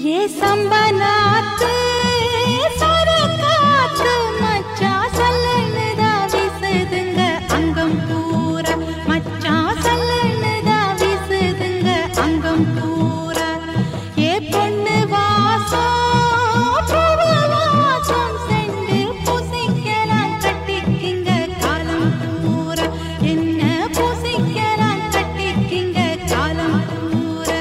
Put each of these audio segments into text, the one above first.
ஏ சம்பனாத்து சரக்காத்து மச்சான் சல்லனுதா வீசுதுங்க அங்கம் பூரா மச்சான் சல்லனுதா வீசுதுங்க அங்கம் பூரா ஏ பொண்ணு வாசம் பூவு வாசம் செண்டு பூசிக்கலாம் கட்டிக்கிங்க காலம் பூரா என்ன பூசிக்கலாம் கட்டிக்கிங்க காலம் பூரா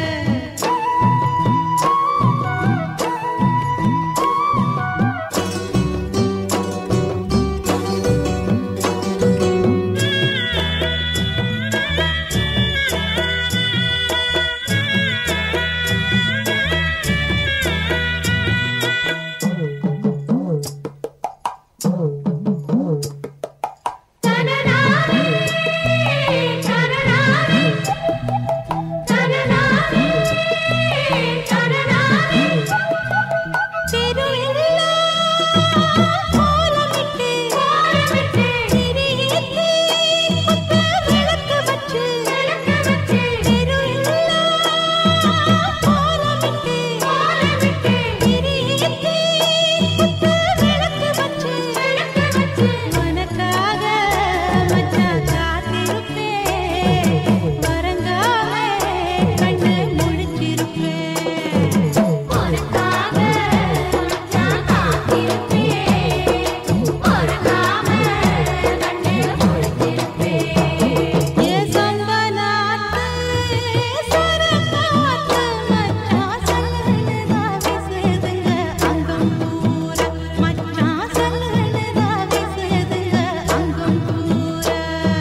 உனக்காக மச்சான் காத்திருப்பேன் வரங்காம கண்ணு முழிச்சிருப்பேன் உனக்காக மச்சான் காத்திருப்பேன் வரங்காம கண்ணு முழிச்சிருப்பேன் ஏ சம்பனாத்து சரக்காத்து மச்சான் சல்லனுதா வீசுதுங்க அங்கம் பூரா மச்சான் சல்லனுதா வீசுதுங்க அங்கம் பூரா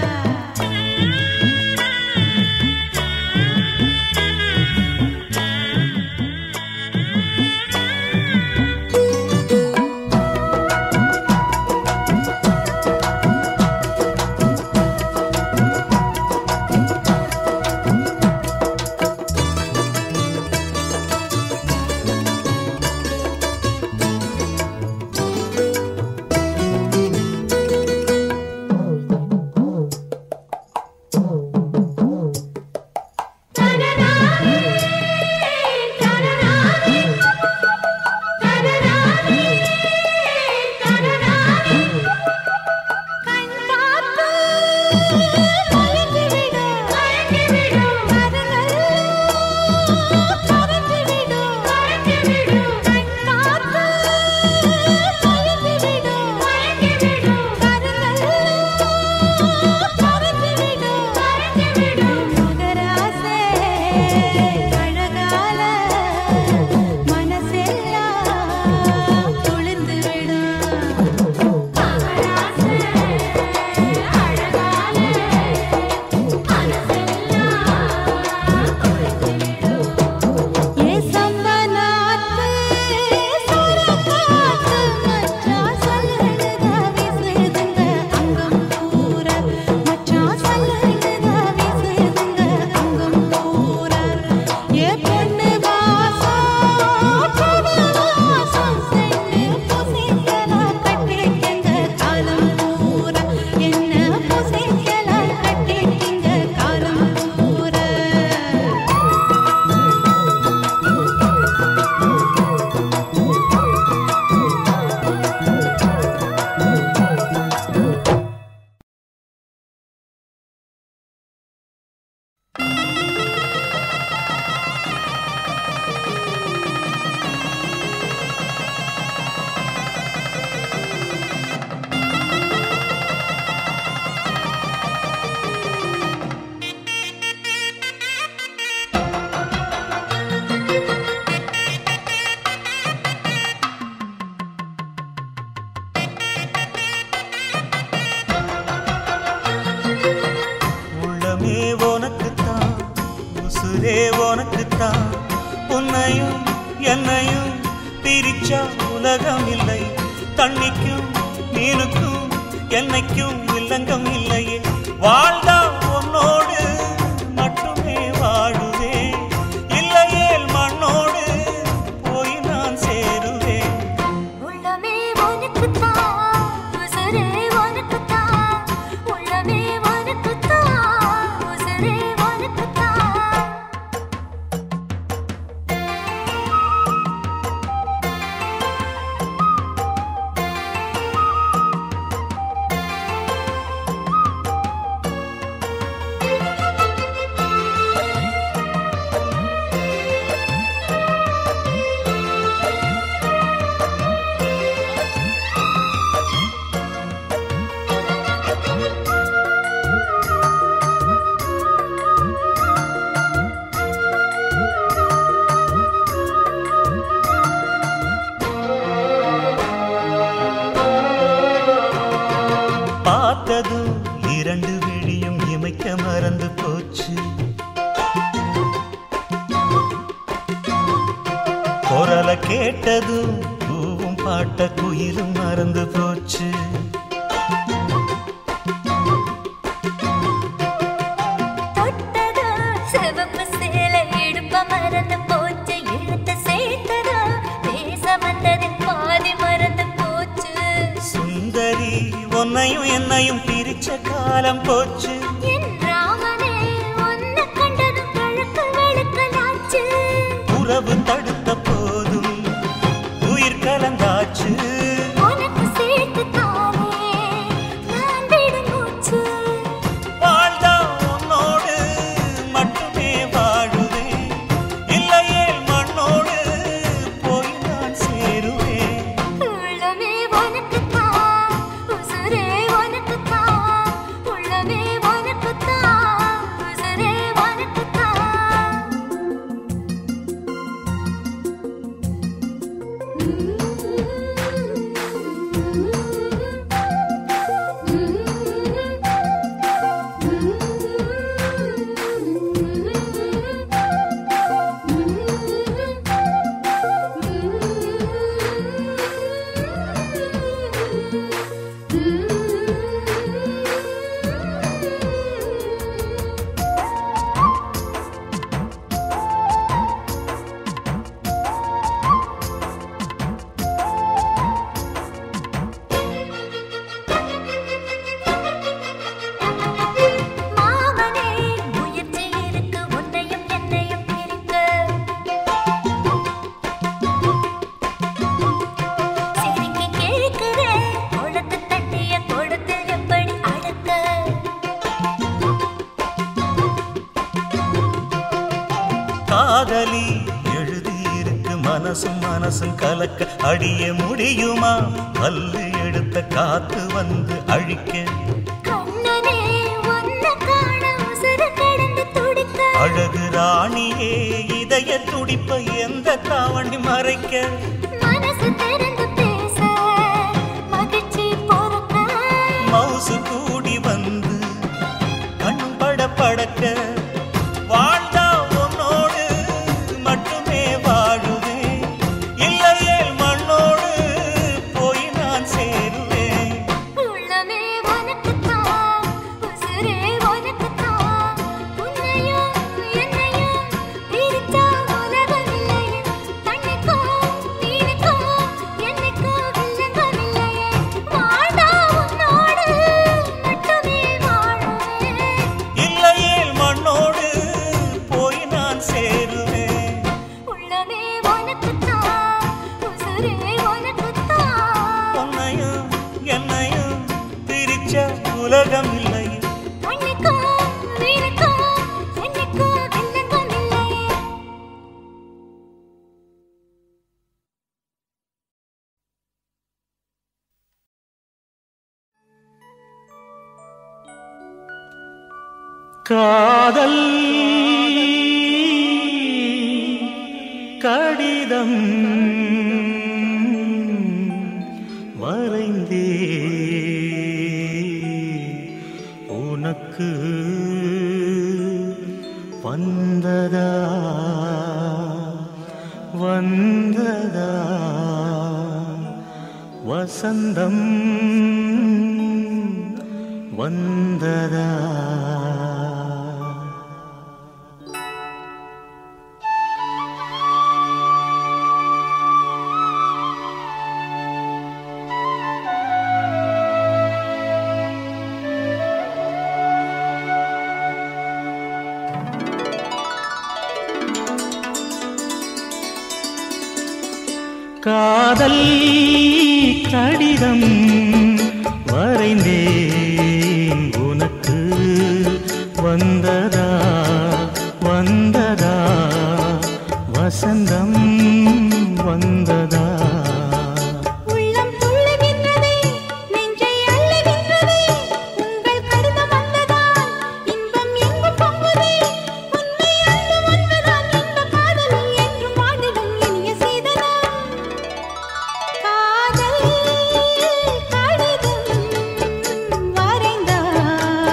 மனசெல்லாம் குளிர்ந்து விடும் ஏ சம்பனாத்து சரக்காத்து மச்சான் சல்லனுதா வீசுதுங்க அங்கம் பூரா மச்சான் சல்லனுதா வீசுதுங்க அங்கம் பூரா ஏ பொண்ணு வாசம் பூவு வாசம் செண்டு பூசிக்கலாம் கட்டிக்கிங்க காலம் பூரா என்ன பூசிக்கலாம் கட்டிக்கிங்க காலம் பூரா உள்ளமே உனக்குத்தான் உசுரே உனக்குத்தான் உன்னையும் என்னையும் பிரிச்சா உலகம் இல்லை தண்ணிக்கும் மீனுக்கும் என்னைக்கும் வில்லங்கம் இல்லையே வாழ்ந்தா உன்னோடு மட்டுமே வாழுவேன் இல்லையேல் மண்ணோடு போய் நான் சேருவேன் உள்ளமே உனக்குத்தான் உசுரே உனக்குத்தான் உள்ளமே உனக்குத்தான் உசுரே உனக்குத்தான் இரண்டு விழியும் இமைக்க மறந்து போச்சு குரல கேட்டதும் பூவும் பாட்ட குயிலும் மறந்து போச்சு தொட்டதோ சிவப்பு சேலை இடுப்ப மறந்து போச்சு இழுத்து சேர்த்ததோ பேச வந்ததில் பாதி மறந்து போச்சு சுந்தரி உன்னையும் என்னையும் பிரிச்ச காலம் போச்சு என் ராமனே உன்னை கண்டதும் கழுக்கு வெளுக்கலாச்சு உறவு தடுத்த போதும் உயிர் கலந்தாச்சு உனக்கு சேர்த்து தானே நான் விடும் மூச்சு வாழ்ந்தா உன்னோடு மட்டுமே வாழுவேன் இல்லையே மண்ணோடு போய் நான் சேருவேன் உள்ளமே உனக்குத்தான் உசுரே உனக்குத்தான் உள்ளமே உனக்குத்தான் உசுரே உனக்குத்தான் மாமனே முயற்சி இருக்கு உன்னையும் என்னையும் பிரிக்க சிரிக்கி கேட்கிறேன் குளத்து தண்ணிய கொடுத்து எப்படி அடக்க காதலி எழுதியிருக்கு மனசும் மனசும் கலக்க அடிய முடியுமா பல்லு எடுத்த காத்து வந்து அழிக்க கண்ணனே உன்னை காண உசுறு கிடந்து துடிக்க அழகு ராணியே இதய துடிப்ப எந்த தாவணி மறைக்க மனசு திறந்து பேச மகிழ்ச்சி பொறுக்க மவுசு கூடி வந்து கண் பட படக்க வாழ்ந்தா உன்னோடு மட்டுமே வாழுவேன் இல்லையே மண்ணோடு போய் நான் சேருவேன் உள்ளமே உனக்குத்தான் உசுரே உனக்குத்தான் உன்னையும் என்னையும் பிரிச்சா உலகமில்லையே கண்ணுக்கும் நீனுக்கும் என்னைக்கும் வில்லங்கமில்லையே வாழ்ந்தா உன்னோடு மட்டுமே வாழுவேன் இல்லையே மண்ணோடு போய் நான் சேருவேன் உள்ளமே உனக்குத்தான் உசுரே உனக்குத்தான் உன்னையும் என்னையும் பிரிச்ச உலகம் இல்லை கண்ணுக்கும் நீனுக்கும் என்னைக்கும் வில்லங்கமில்லையே காதல் கடிதம் வரைந்தே உனக்கு வந்ததா வந்ததா வசந்தம் வந்ததா காதல் கடிதம் வரைந்தேன் உனக்கு வந்ததா வந்ததா வசந்தம் வந்ததா உள்ளம் துள்ளுகின்றதே நெஞ்சை அள்ளுகின்றதே உங்கள் கடிதம் வந்ததால் இன்பம் எங்கும் பொங்குதே உண்மை அன்பு ஒன்றுதான் இந்த காதலில் என்றும் வாழ்ந்திடும் இனிய சீதனம் காதல் கடிதம் வரைந்தார்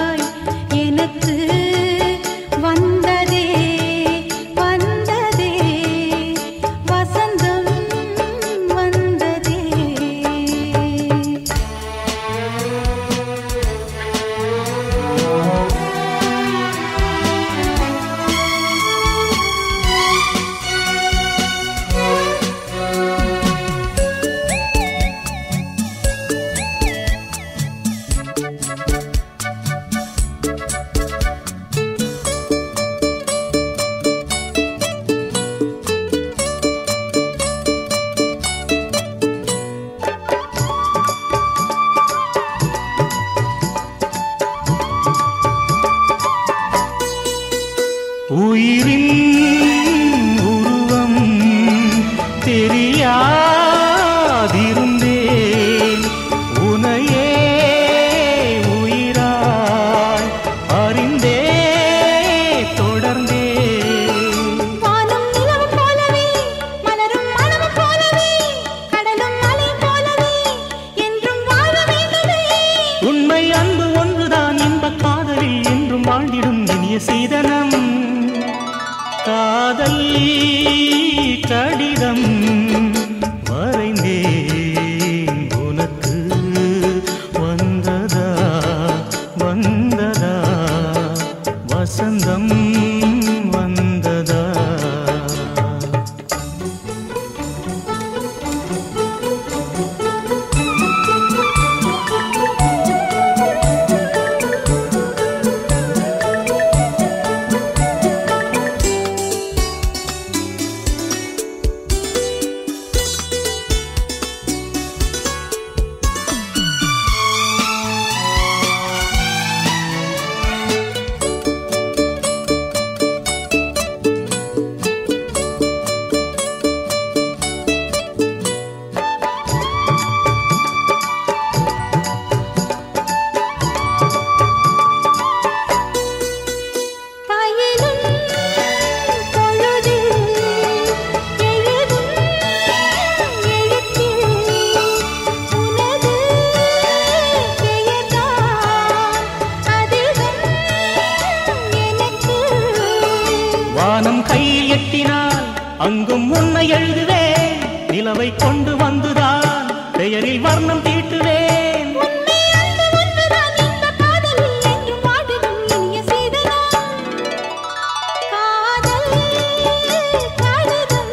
அங்கும் உன்னை எழுதுவேன் நிலவை கொண்டு வந்துதான் பெயரில் வர்ணம் தீட்டுவேன் உன்னை அன்பு ஒன்றுதான் இந்த காதலில் என்றும் வாடிடும் இனிய சீதனம். காதல் கடிதம்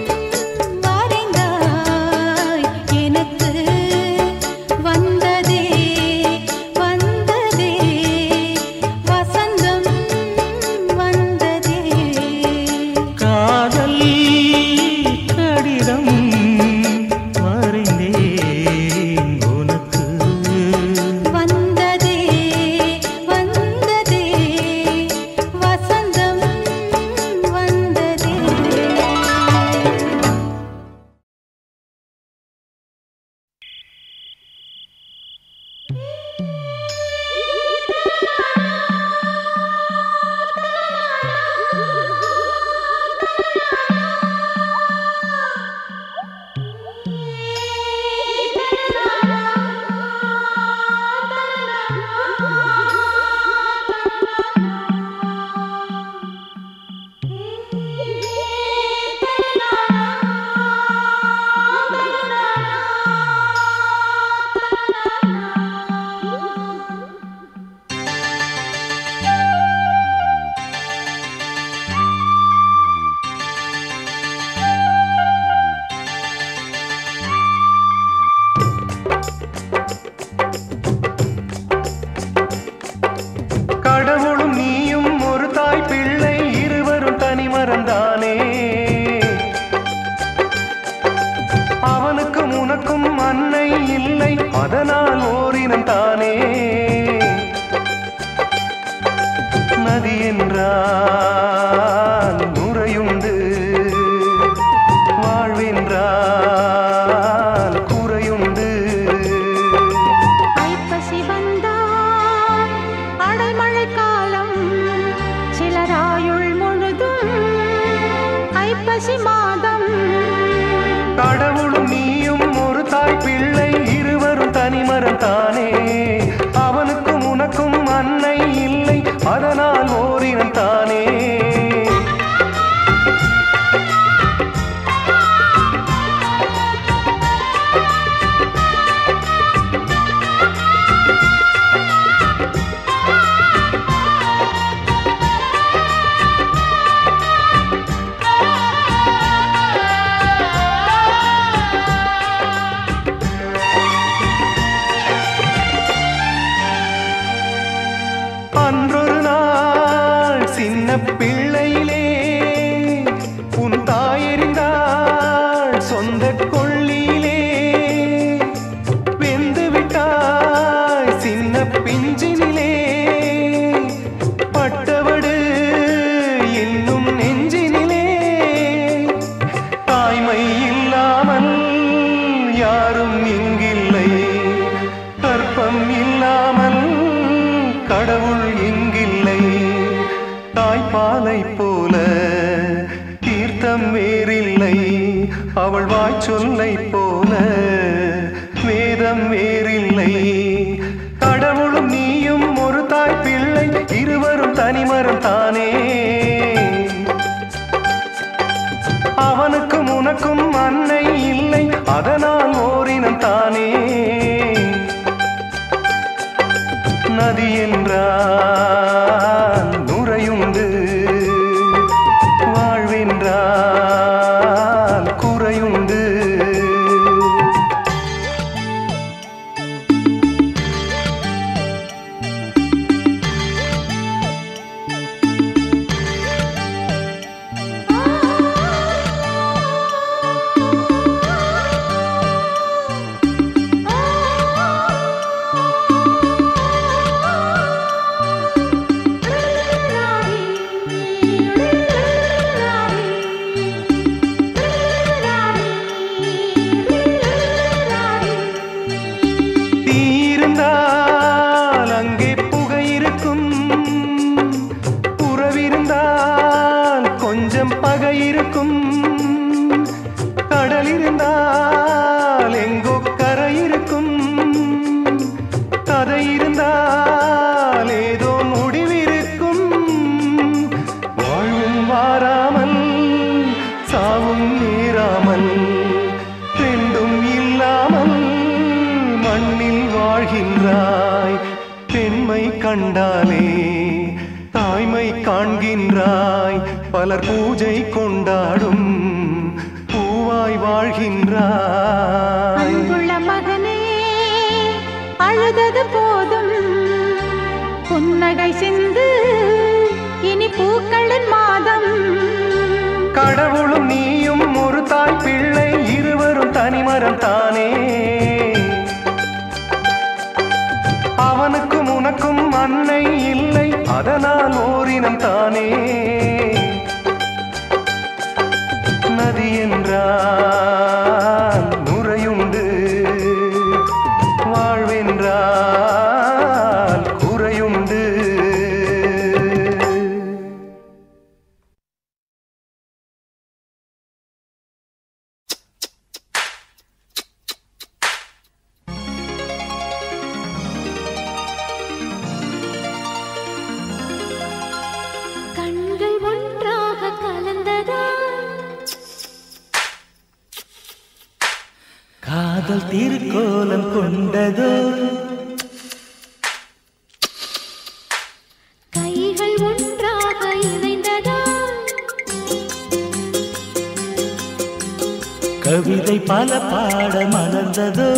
வரைந்தாய் எனக்கு வந்ததே வந்ததே வசந்தம் வந்ததே காதல் கடிதம் வரைந்தேன் உனக்கு வந்ததே வந்ததே வசந்தம் வந்ததே கடவுளும் நீயும் ஒரு தாய் பிள்ளை இருவரும் தனி மறந்தானே அவனுக்கும் உனக்கும் அன்னை இல்லை அதனால் ஓரினம் தானே நதி என்றால் நுரையுண்டு வாழ்வென்றால் குறையுண்டு ஐப்பசி வந்தால் அடைமழை காலம் சிலராயுள் முழுதும் ஐப்பசி மாதம் கடவுளும் நீயும் ஒரு தாய் பிள்ளை இருவரும் தனிமரம் தானே அவனுக்கும் உனக்கும் அன்னை இல்லை அதனால் ஓரினம் தானே அன்றொரு நாள் சின்ன பிள்ளையிலே உன் தாயறிந்தாள் சொந்த கொள்ளியிலே வெந்து விட்டாய் சின்ன பிஞ்சினிலே பட்டவடு இன்னும் நெஞ்சினிலே தாய்மை இல்லாமல் யாரும் இங்கில்லை கற்பம் இல்லாமல் கடவுள் இங்கில்லை தாய்ப்பாலை போல தீர்த்தம் வேறில்லை அவள் வாய் சொல்லை போல வேதம் வேறில்லை கடவுளும் நீயும் ஒரு தாய் பிள்ளை இருவரும் தனிமரம் தானே அவனுக்கும் உனக்கும் அன்னை இல்லை அதனால் ஓரினம் தானே நதி என்றால் நுரையுண்டு வாழ்வென்றால் குறையுண்டு கொண்டாலே தாய்மை காண்கின்றாய் பலர் பூஜை கொண்டாடும் பூவாய் வாழ்கின்றாய் அன்புள்ள மகனே அழுதது போதும் புன்னகை சிந்து இனி பூக்களின் மாதம் கடவுளும் நீயும் ஒரு தாய் பிள்ளை இருவரும் தனிமரம் தானே அவனுக்கும் உனக்கும் அன்னை இல்லை அதனால் ஓரினம் தானே நதி என்றால் நுரையுண்டு வாழ்வென்றால் குறையுண்டு கண்கள் ஒன்றாக கலந்ததா காதல் திருக்கோலம் கொண்டதோ கைகள் ஒன்றாக இணைந்ததா கவிதை பல பாட மலர்ந்ததோ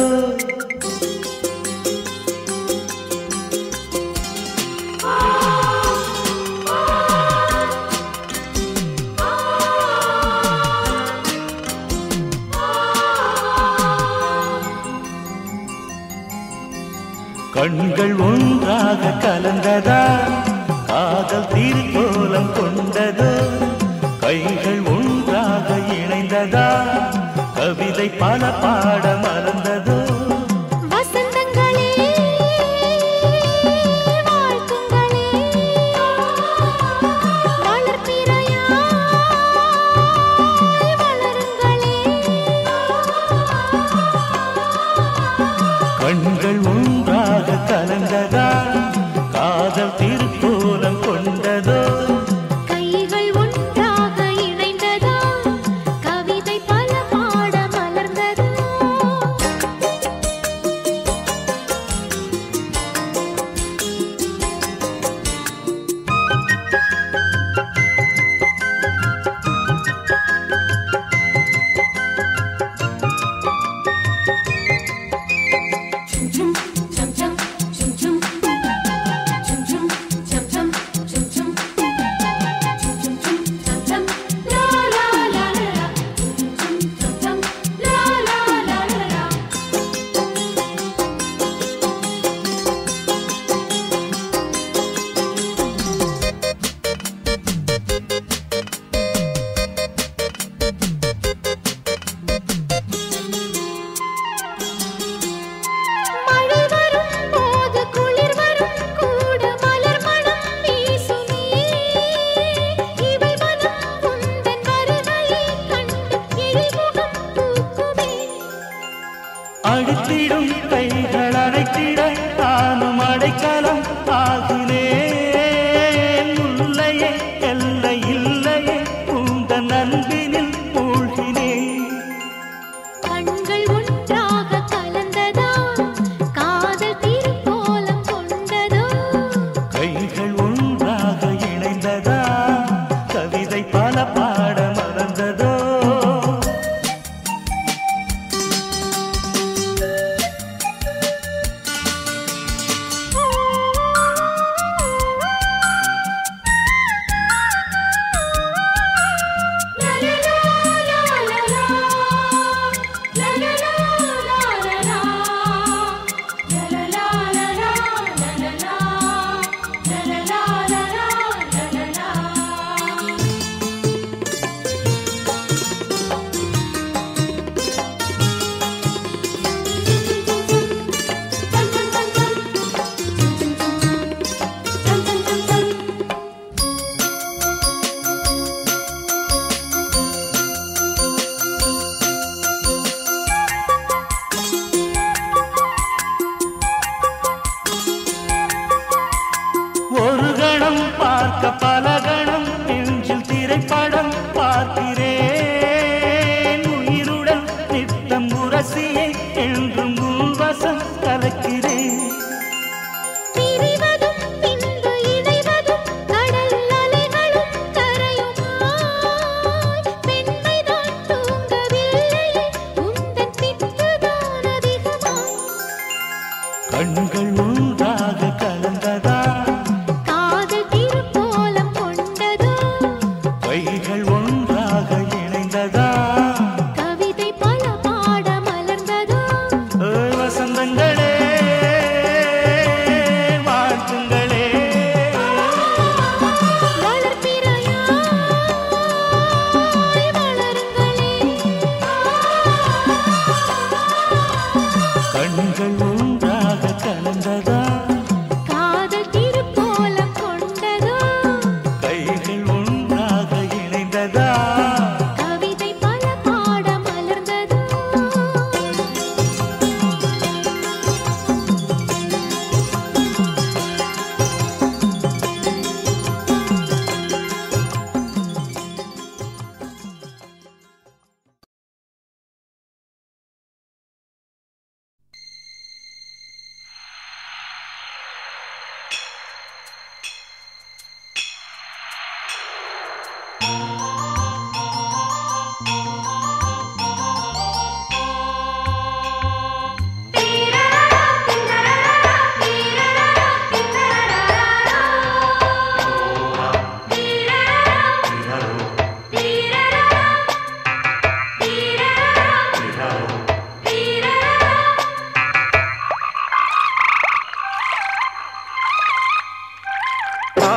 கண்கள் ஒன்றாக கலந்ததா காதல் திருக்கோலம் கொண்டதோ கைகள் ஒன்றாக இணைந்ததா கவிதை பல பாட மலர்ந்ததோ வசந்தங்களே வாழ்த்துங்களே வளர்ப்பிறையாய் வளருங்களே கண்கள் ஒன்றாக கலந்ததா காதல் திருக்கோலம் கொண்டதோ கைகள் ஒன்றாக இணைந்ததா கவிதை பல பாட மலர்ந்ததா மழை வரும் போது குளிர் வரும் கூட மலர் மனம் வீசுமே இவள் மனம் உந்தன் வருகையை கண்டு இழிமுகம் பூக்குமே அடித்திடும் கைகள் அடைத்திட தானும் அடைக்கலம் ஆகினேன் முல்லையே எல்லை இல்லையே உந்த நன்பினில் மூழ்கினேன் கண்கள் ஒன்றாக கலந்ததா காதல் திருக்கோலம் கொண்டதோ கைகள் ஒன்றாக இணைந்ததா கவிதை பல பாட மறந்ததோ ஒரு கணம் பார்க்க பல கணம் நெஞ்சில் திரைப்படம் பார்க்கிறேன் உயிருடன் நித்தம் உரசியே என்றும் உள்வசம் கலக்கிறேன் பிரிவதும் பின்ப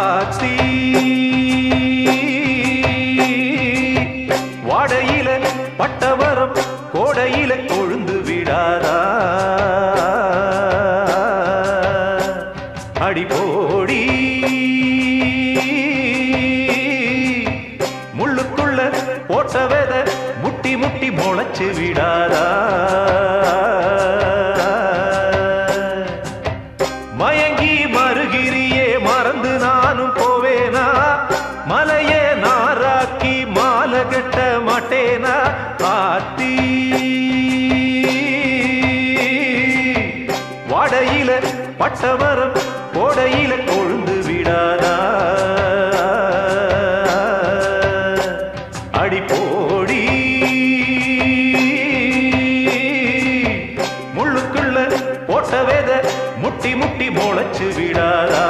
ஆத்தி வாடையில பட்டவரம் கோடையில கொழுந்து விடாதா அடிபோடி முள்ளுக்குள்ள போட்ட வித முட்டி முட்டி முளைச்சு விடாதா மயங்கி மறுகிரியே மறந்து நானும் போவேனா மலையே நாராக்கி மாலை கட்ட மாட்டேனா ஆத்தி வாடையில பட்டமரம் கோடையில கொழுந்து விடாதா அடிப்போடி முள்ளுக்குள்ள போட்ட வேத முட்டி முட்டி முளைச்சு விடாதா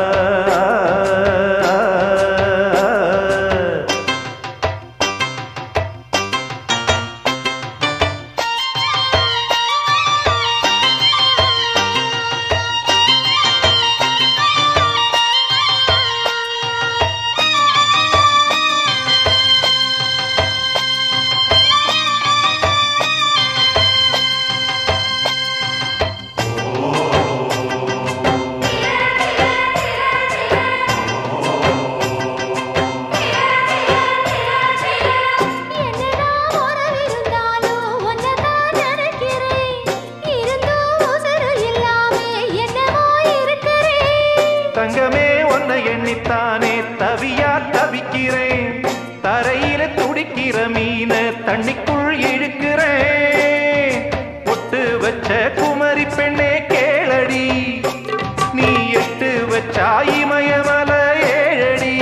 என்னடா உறவிருந்தாலும் உன்னைத்தான் நினைக்கிறேன். இருந்தும் உசுரு இல்லாம என்னமோ இருக்கிறேன். தங்கமே உன்னை எண்ணித்தானே தவியா தவிக்கிறேன் தரையில துடிக்கிற மீன தண்ணிக்குள் இழுக்கிறேன் பொட்டு வச்ச குமரி பெண்ணே கேளடி நீ எட்டு வச்சா இமயமல ஏழடி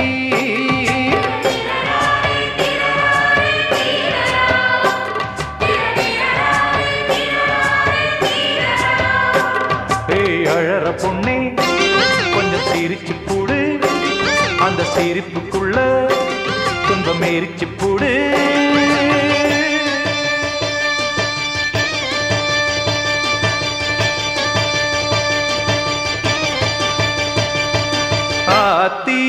ஏய் அழற பொண்ணே கொஞ்சம் சிரிச்சு போடு அந்த சிரிப்புக்குள்ள துன்பம் எரிச்சு போடு ஆத்தி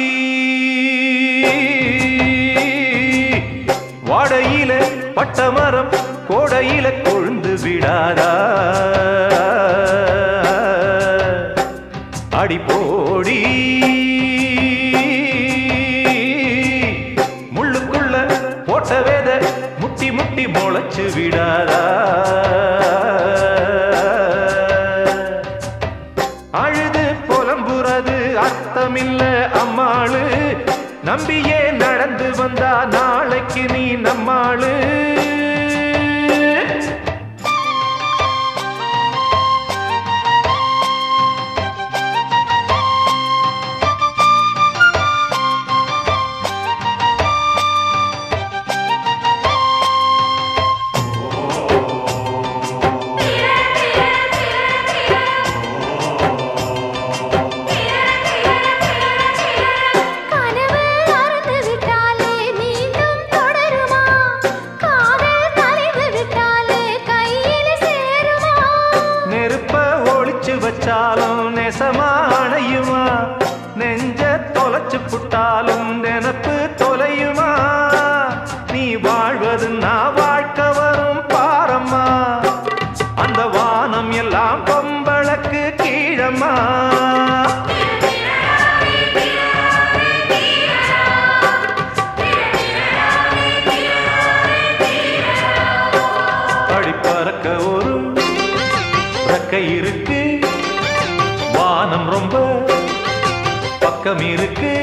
வாடையில பட்டமரம் கோடையில கொழுந்து விடாதா அடிப்போடி முள்ளுக்குள்ள போட்ட வேத முட்டி முட்டி முளைச்சு விடாதா அழுது புலம்புறது அர்த்தமில்ல அம்மாளு நம்பியே நடந்து வந்தா நாளைக்கு நீ நம்மாளு கனவு அறுந்து விட்டாலே மீண்டும் தொடருமா? காதல் கலைந்து விட்டாலே கையில சேருமா? நெருப்ப ஒளிச்சு வச்சாலும் நெசமா அணையுமா நெஞ்ச தொலைச்சு புட்டாலும் நினப்பு தொலையுமா நீ வாழ்வது நான் வாழ்க்கை வரும் பாரம்மா அந்த வானம் எல்லாம் பொம்பளக்கு கீழம்மா படி பறக்க ஒரு ரெக்கை இருக்கு வானம் ரொம்ப பக்கம் இருக்கு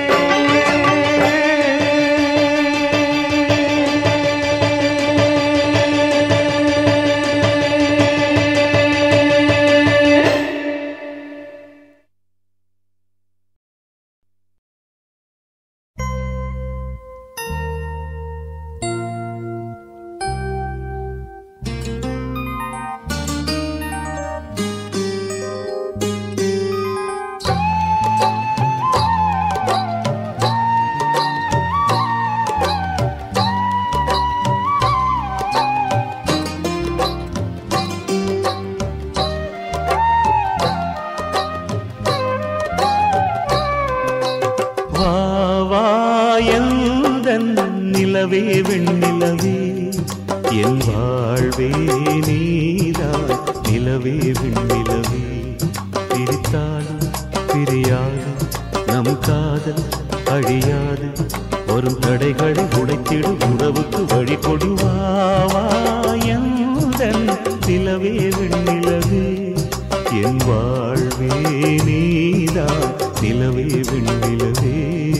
நிலவே வெண்ணிலவே என் வாழ்வே நீதான் நிலவே வெண்ணிலவே பிரித்தாலும் பிரியாது நம் காதல் அழியாது வரும் தடைகளை உடைத்திடு உறவுக்கு வழி கொடுவாவாயந்தன் நிலவே வெண்ணிலவே என் வாழ்வே நீதான் நிலவே வெண்ணிலவே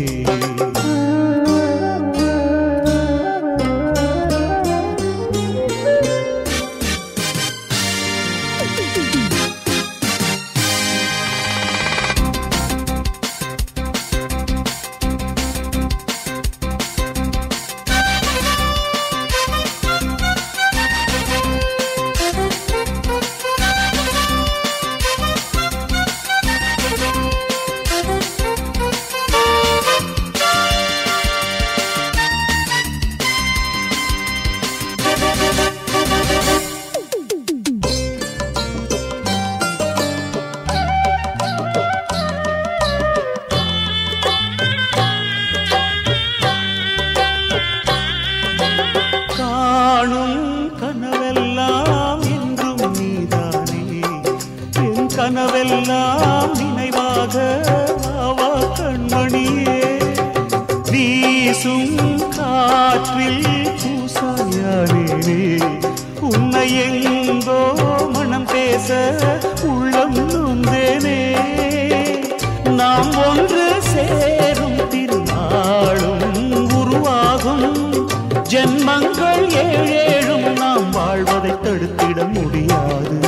காணும் கனவெல்லாம் என்றும் நீதானே என் கனவெல்லாம் நினைவாக ஆவா கண்மணியே வீசும் காற்றில் பூசாயானே உன்னை எங்கோ மனம் பேச உள்ளம் நொந்தேனே நாம் ஒன்று சேரும் திருநாளும் உருவாகும் ஜென்மங்கள் ஏழேழும் நாம் வாழ்வதை தடுத்திட முடியாது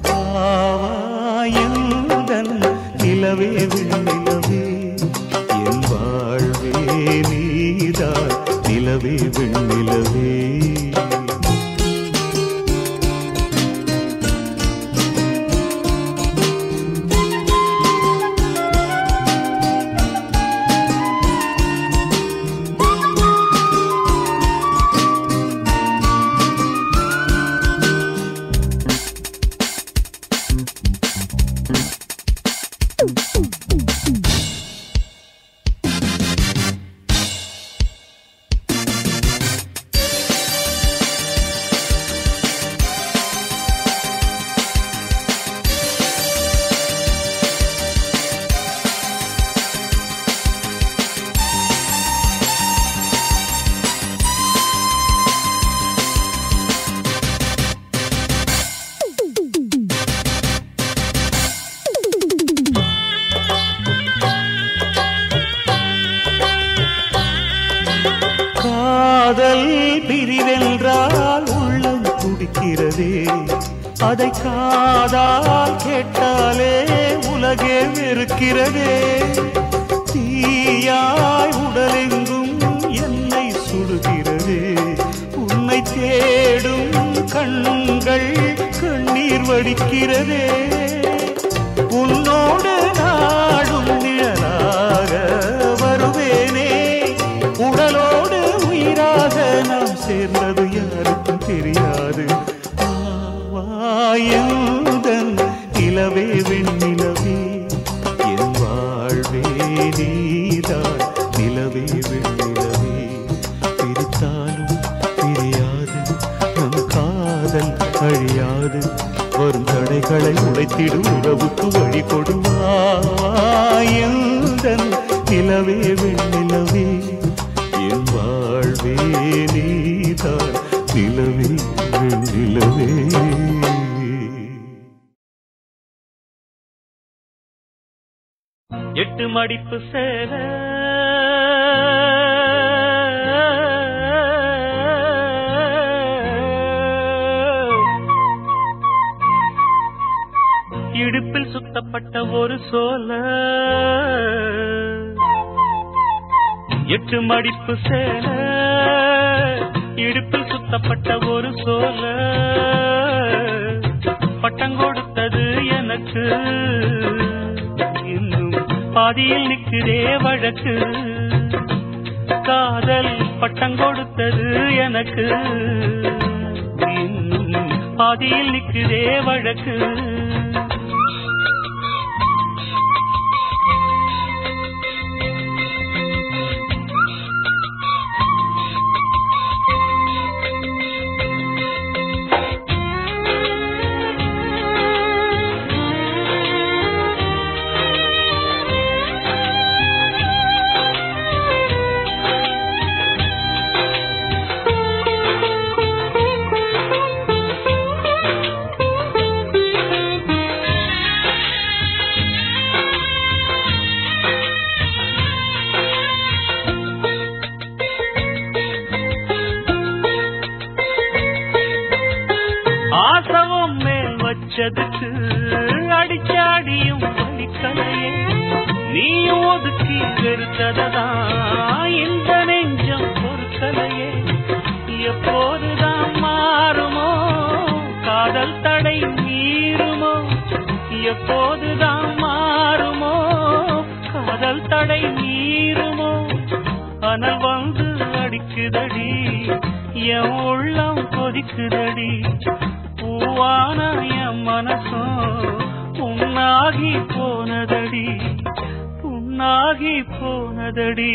ஆவாயந்தன் நிலவே விண்ணிலவே என் வாழ்வே நீதான் நிலவே விண்ணிலவே காதல் பிரிவென்றால் உள்ளம் துடிக்கிறதே அதை காதால் கேட்டாலே உலகே வெறுக்கிறதே தீயாய் உடலெங்கும் என்னை சுடுகிறதே உன்னை தேடும் கண்கள் கண்ணீர் வடிக்கிறதே உன்னோடு நாடும் நிழலாக வருவேனே உடலோடு உயிராக நாம் சேர்ந்தது யாருக்கும் தெரியாது ஆவாயுதன் நிலவே வெண்ணிலவே என் வாழ்வே நீதான் நிலவே வெண்ணிலவே பிரித்தாலும் பிரியாது நம் காதல் அழியாது வரும் தடைகளை உடைத்திடும் உறவுக்கு வழி கொடுவாயந்தன் நிலவே வெண்ணிலவே என் வாழ்வே நீதான் நிலவே வெண்ணிலவே எட்டு மடிப்பு சேல இடுப்பில் சுத்தப்பட்ட ஒரு சோல எட்டு மடிப்பு சேல இடுப்பில் சுத்தப்பட்ட ஒரு சோல பட்டம் கொடுத்தது எனக்கு இன்னும் பாதியில் நிற்கிறே வழக்கு காதல் பட்டம் கொடுத்தது எனக்கு இன்னும் பாதியில் நிற்கிறே வழக்கு அடிச்சதுக்கு அடிச்சாடியும் வலிக்கலையே நீயும் ஒதுக்கி வெறுத்ததான் இந்த நெஞ்சம் பொறுக்கலையே எப்போதுதான் மாறுமோ காதல் தடை மீறுமோ எப்போதுதான் மாறுமோ காதல் தடை மீறுமோ அனல் வந்து அடிக்குதடி என் உள்ளம் கொதிக்குதடி பூவான என் மனசும் புண்ணாகி போனதடி புண்ணாகி போனதடி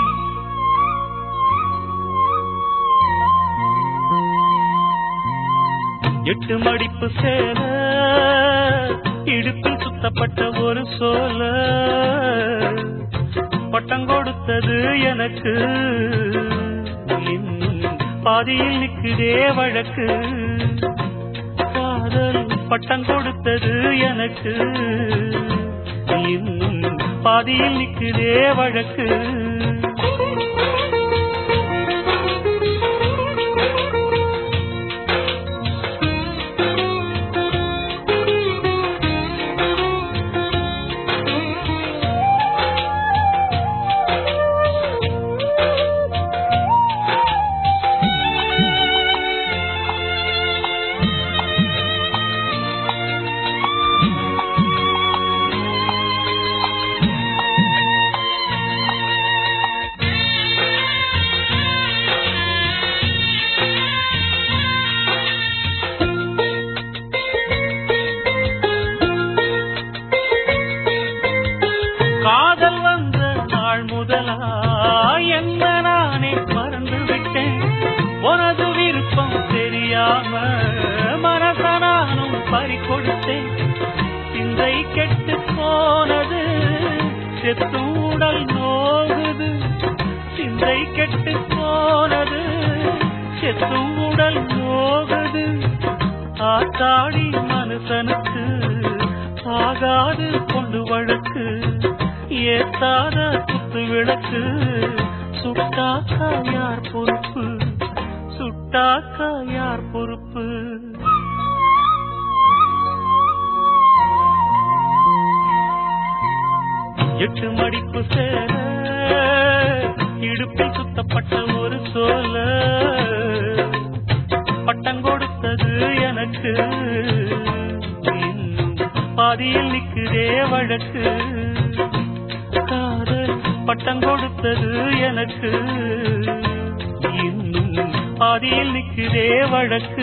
எட்டு மடிப்பு சேல இடுப்பில் சுத்தப்பட்ட ஒரு சோல பட்டம் கொடுத்தது எனக்கு இன்னும் பாதியில் நிற்குதே வழக்கு காதல் பட்டம் கொடுத்தது எனக்கு இன்னும் பாதியில் நிற்குதே வழக்கு காதல் வந்த நாள் முதலா என்ன நானே மறந்து விட்டேன் உனது விருப்பம் தெரியாம மனச நானும் பறி கொடுத்தேன் சிந்தை கெட்டு போனது செத்தும் உடல் நோகுது சிந்தை கெட்டு போனது செத்தும் உடல் நோகுது ஆத்தாடி மனுஷனுக்கு ஆகாது கொண்டு வழக்கு ஏத்தாத குத்து விளக்கு சுட்டாக்கா யார் பொறுப்பு சுட்டாக்கா யார் பொறுப்பு எட்டு மடிப்பு சேர இடுப்பில் சுத்தப்பட்ட ஒரு சோல பட்டம் கொடுத்தது எனக்கு இன்னும் பாதியில் நிற்குதே வழக்கு காதல் பட்டம் கொடுத்தது எனக்கு இன்னும் பாதியில் நிற்குதே வழக்கு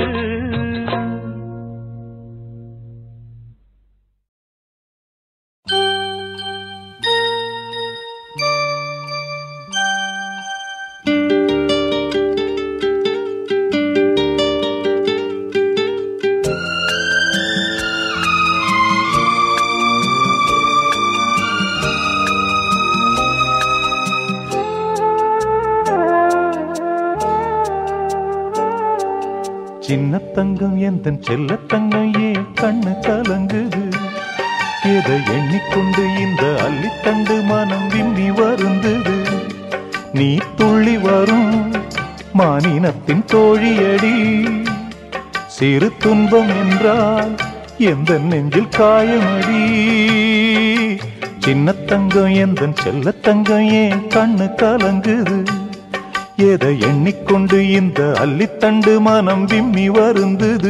சின்ன தங்கம் எந்த செல்ல தங்கம் ஏன் கண்ணு கலங்குது எதை எண்ணிக்கொண்டு இந்த அள்ளித்தண்டு மனம் விம்மி வருந்தது நீ துள்ளி வரும் மானினத்தின் தோழியடி சிறு துன்பம் என்றால் எந்த நெஞ்சில் காயமடி சின்ன தங்கம் எந்த செல்ல தங்கம் ஏன் கண்ணு கலங்குது எதை எண்ணிக்கொண்டு இந்த அள்ளித்தண்டு மனம் விம்மி வருந்தது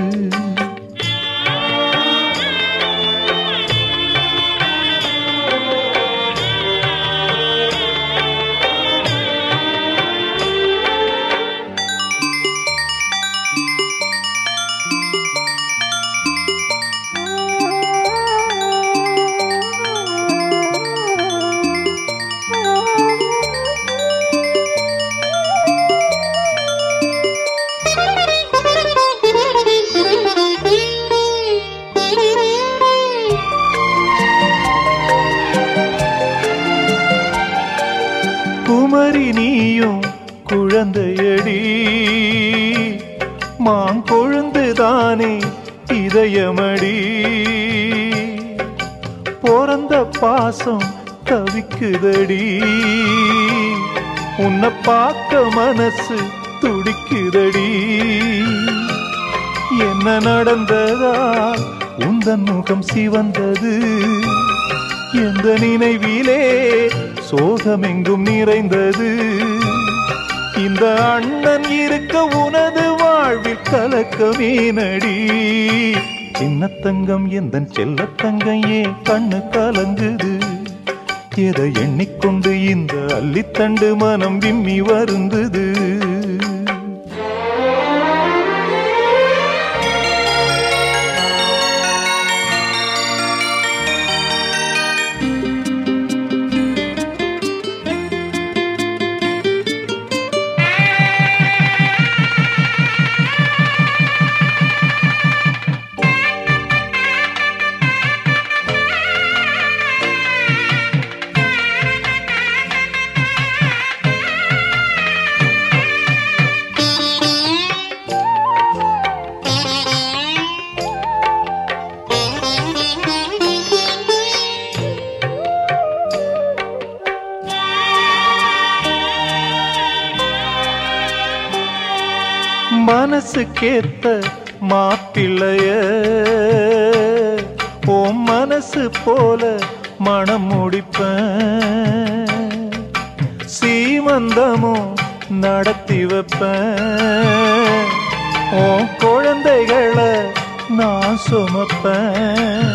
குமரி நீயும் குழந்தையடி மாங்கொழுந்துதானே இதயமடி பிறந்த பாசம் தவிக்குதடி உன்னை பார்க்க மனசு துடிக்குதடி என்ன நடந்ததா உந்தன் முகம் சிவந்தது எந்த நினைவிலே சோகமெங்கும் நிறைந்தது இந்த அண்ணன் இருக்க உனது வாழ்வில் கலக்கமே நடி சின்னத்தங்கம் எந்தன் செல்லத்தங்கம் ஏன் கண்ணு கலங்குது எதை எண்ணிக்கொண்டு இந்த அள்ளித்தண்டு மனம் விம்மி வருந்தது மனசுக்கேத்த மாப்பிள்ளைய ஓம் மனசு போல மனம் முடிப்பேன் சீமந்தமும் நடத்தி வைப்பேன் உன் குழந்தைகளை நான் சுமப்பேன்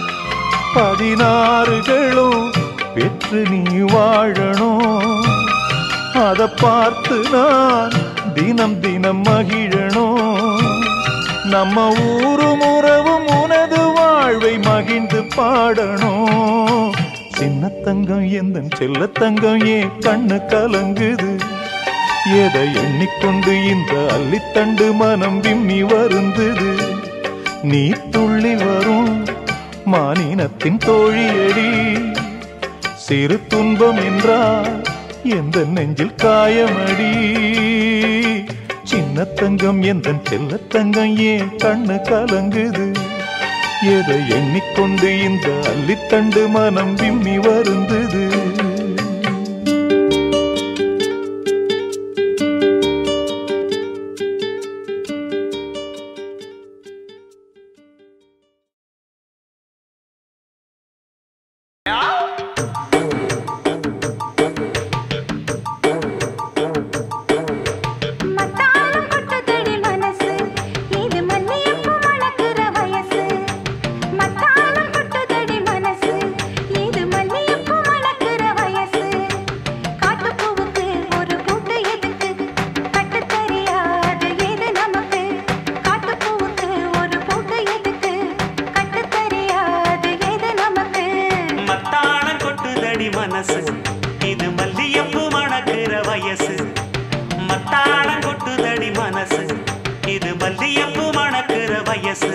பதினாறுகளும் பெற்று நீ வாழணும் அத பார்த்து நான் தினம் தினம் மகிழணும் நம்ம ஊரும் உறவும் உனது வாழ்வை மகிழ்ந்து பாடணும் சின்னத்தங்கம் எந்த செல்லத்தங்கம் ஏன் கண்ணு கலங்குது எதை எண்ணிக்கொண்டு இந்த அள்ளித்தண்டு மனம் விம்மி வருந்தது நீ துள்ளி வரும் மானினத்தின் தோழியடி சிறு துன்பம் என்றால் எந்த நெஞ்சில் காயமடி சின்ன தங்கம் எந்த செல்லத்தங்கம் ஏன் கண்ணு கலங்குது எதை எண்ணிக்கொண்டு இந்த அள்ளித்தண்டு மனம் விம்மி வருந்தது மத்தாளம் கொட்டதடி மனசு இது மல்லியப்பூ மணக்குற வயசு மத்தாளம் கொட்டதடி மனசு இது மல்லியப்பூ மணக்குற வயசு காட்டுப்பூவுக்கு ஒரு பூட்டு எதுக்கு கட்டு தெரியாது ஏது நமக்கு காட்டுப்பூவுக்கு ஒரு பூட்டு எதுக்கு கட்டு தெரியாது ஏது நமக்கு மத்தாளம் கொட்டுதடி மனசு இது மல்லியப்பூ மணக்கிற வயசு மத்தாளம் கொட்டுதடி மனசு இது மல்லியப்பூ மணக்கிற வயசு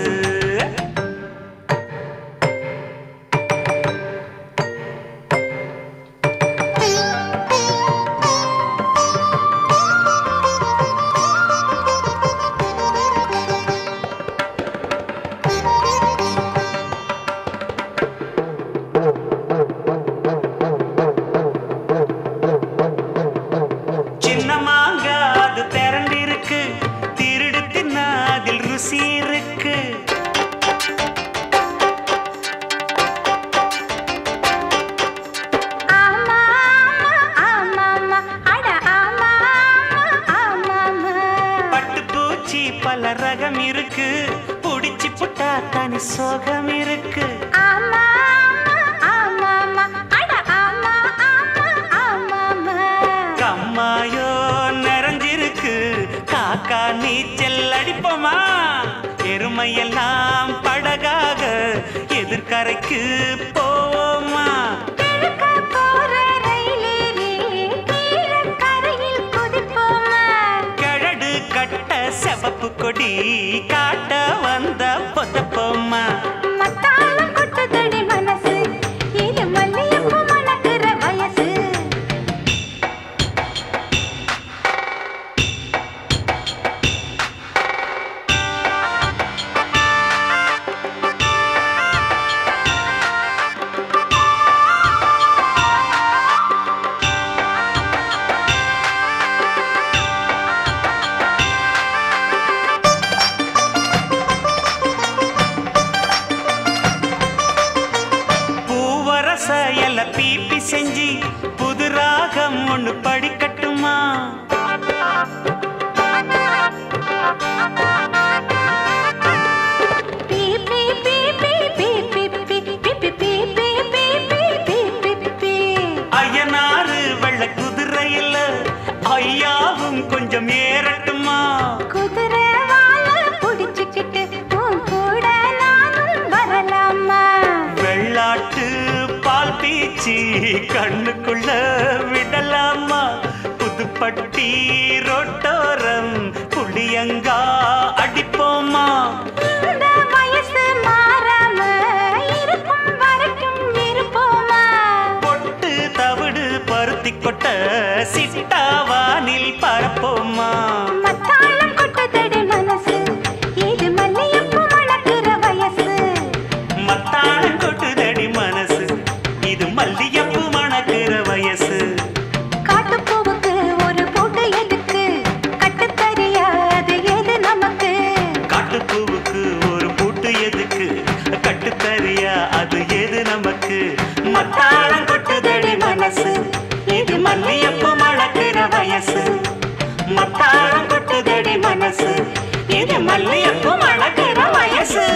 சின்ன மாங்கா அது திரண்டிருக்கு திருடு தின்னா அதில் ருசி இருக்கு ஆமா ஆமா ஆமா அட ஆமா ஆமா ஆமா பட்டு பூச்சி பல ரகம் இருக்கு புடிச்சு புட்டா தனி சோகம் இருக்கு ஆமா ஆமா ஆமா அட ஆமா ஆமா ஆமா கம்மாயோ நிறைஞ்சிருக்கு காக்கா நீச்சல் அடிப்போமா எருமையெல்லாம் படகாக எதிர்கரைக்கு போவோமா கிழக்க போற ரயிலேறி கீழக்கரையில் குதிப்போமா கழடு கட்ட செவப்பு கொடி காட்ட வந்த பொதப்போமா மத்தாளம் கொட்டுதடி மனசு இது மல்லியப்பூ மணக்குற வயசு ஆ ஒண்ணு படிக்கட்டுமா பீ பீ பீ பீ பீ பீ பீ பீ பீ பீ பீ பீ பீ பீ பீ பீ ஐயனாறு வெள்ள குதிரையில ஐயாவும் கொஞ்சம் ஏறட்டுமா குதிரை வால புடிச்சுக்கிட்டு உன் கூட நானும் வரலாமா வெள்ளாட்டு பால் பீச்சி கண்ணுக்குள்ள விடலாமா புதுப்பட்டி ரோட்டோரம் புளியங்கா அடிப்போமா இந்த வயசு மாறாம இருக்கும் வரைக்கும் இருப்போமா பொட்டு தவிடு பருத்தி கொட்ட சிட்டாவானில் பரப்போமா மத்தாளம் கொட்டதடி மனசு இது மல்லியப்பூ மணக்கிற வயசு மத்தாளம் கொட்டுதடி மனசு இது மல்லியப்பூ மணக்கிற வயசு காட்டுப்பூவுக்கு ஒரு பூட்டு எதுக்கு கட்டுத்தறியாது எது நமக்கு காட்டுப்பூவுக்கு ஒரு பூட்டு எதுக்கு கட்டுத்தறியா அது எது நமக்கு மத்தாளம் கொட்டுதடி மனசு இது மல்லியப்பூ மணக்கிற வயசு மத்தாளம் கொட்டுதடி மனசு இது மல்லியப்பூ மணக்கிற வயசு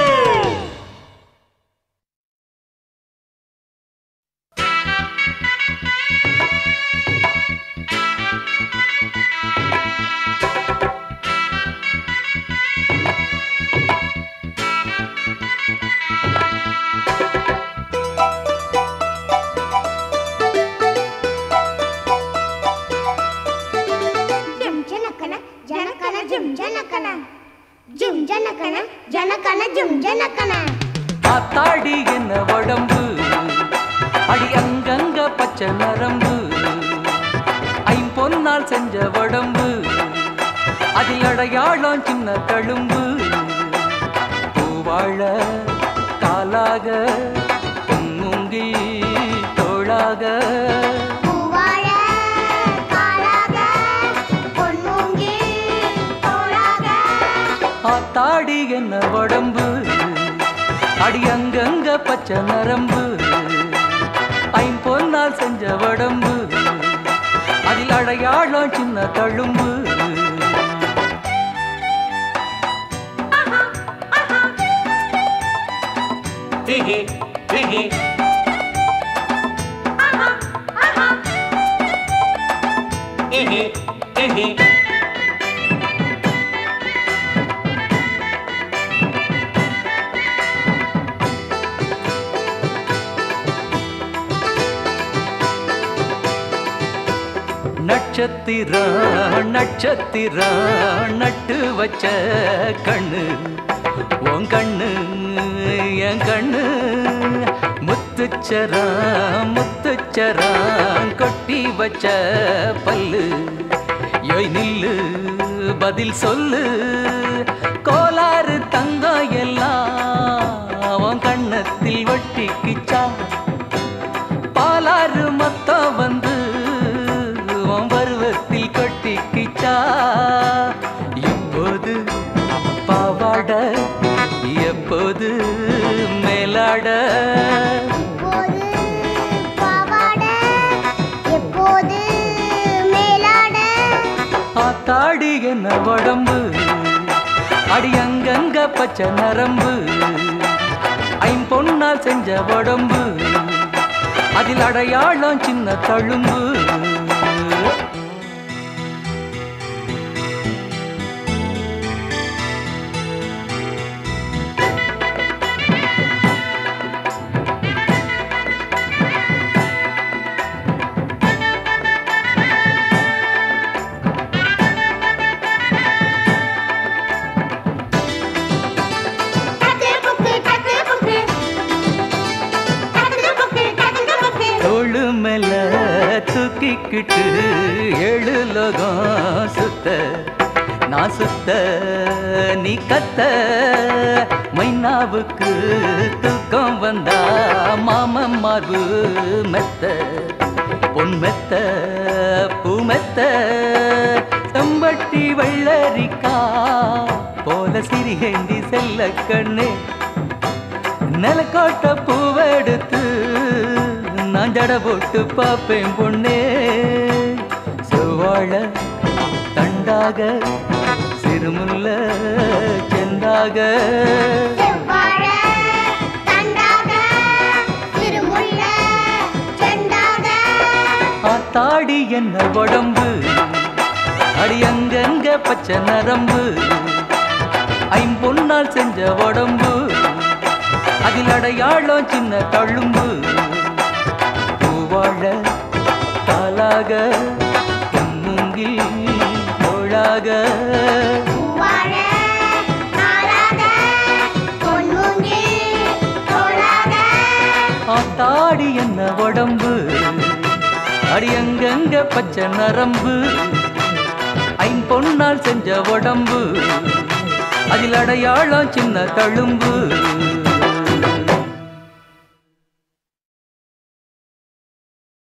ஜும் ஜனக்கன ஜனக்கன ஜும் ஜனக்கன ஜும் ஜனக்கன ஜனக்கன ஜும் ஜனக்கன காத்தாடி என்ன உடம்பு அடி அங்கங்க பச்சை நரம்பு ஐம்பொன்னால் செஞ்ச உடம்பு அதில் அடையாளம் சின்ன தழும்பு பூவாழ காலாக பொன்முங்கி தோளாக பூவாழ காலாக பொன்மூங்கி தோளாக ஆத்தாடி என்ன உடம்பு அடி அங்கங்க பச்சை நரம்பு ஐம்பொன்னால் செஞ்ச உடம்பு அதில் அடையாளம் சின்ன தழும்பு நட்சத்திரா நட்சத்திரா நட்டு வச்ச கண்ணு உன் கண்ணு என் கண்ணு முத்துச்சரா முத்துச்சரா கொட்டி வச்ச பல்லு யோய் நில்லு பதில் சொல்லு கோலாறு தங்கம் எல்லாம் உன் கண்ணத்தில் ஒட்டிக்கிச்சா பாலாறு மொத்தம் வந்து உன் பருவத்தில் கொட்டிக்கிச்சா இப்போது பாவாட எப்போது மேலாட எப்போது பாவாட எப்போது மேலாட ஆத்தாடி என்ன உடம்பு அடி அங்கங்க பச்சை நரம்பு ஐம்பொன்னால் செஞ்ச உடம்பு அதில் அடையாளம் சின்ன தழும்பு டக்கு புக்கு டக்கு புக்கு டக்கு புக்கு டக்கு புக்கு தோளு மேல தூக்கிக்கிட்டு ஏழு லோகம் சுத்த நான் சுத்த நீ கத்த மைனாவுக்கு தூக்கம் வந்தா மாமன் மார்பு மெத்த பொன் மெத்த பூ மெத்த செம்பட்டி வெள்ளரிக்கா போல சிறிகேந்தி செல்ல கண்ணே நிலக்கோட்ட பூவெடுத்து நான் ஜட போட்டு பார்ப்பேன் பொண்ணே முள்ளாக சிறுமுல்ல செந்தாக செவ்வாழ தண்டாக திருமுல்ல செண்டாக ஆத்தாடி என்ன உடம்பு அடி அங்கங்க பச்சை நரம்பு ஐம்பொன்னால் செஞ்ச உடம்பு அதில் அடையாளம் சின்ன தழும்பு பூவாழ காலாக மூங்கில் தோளாக பூவாழ நாளாக பொன்மூங்கில் தோளாக ஆத்தாடி என்ன உடம்பு அடி அங்கங்க பச்சை நரம்பு ஐம்பொன்னால் செஞ்ச உடம்பு அதில் அடையாளம் சின்ன தழும்பு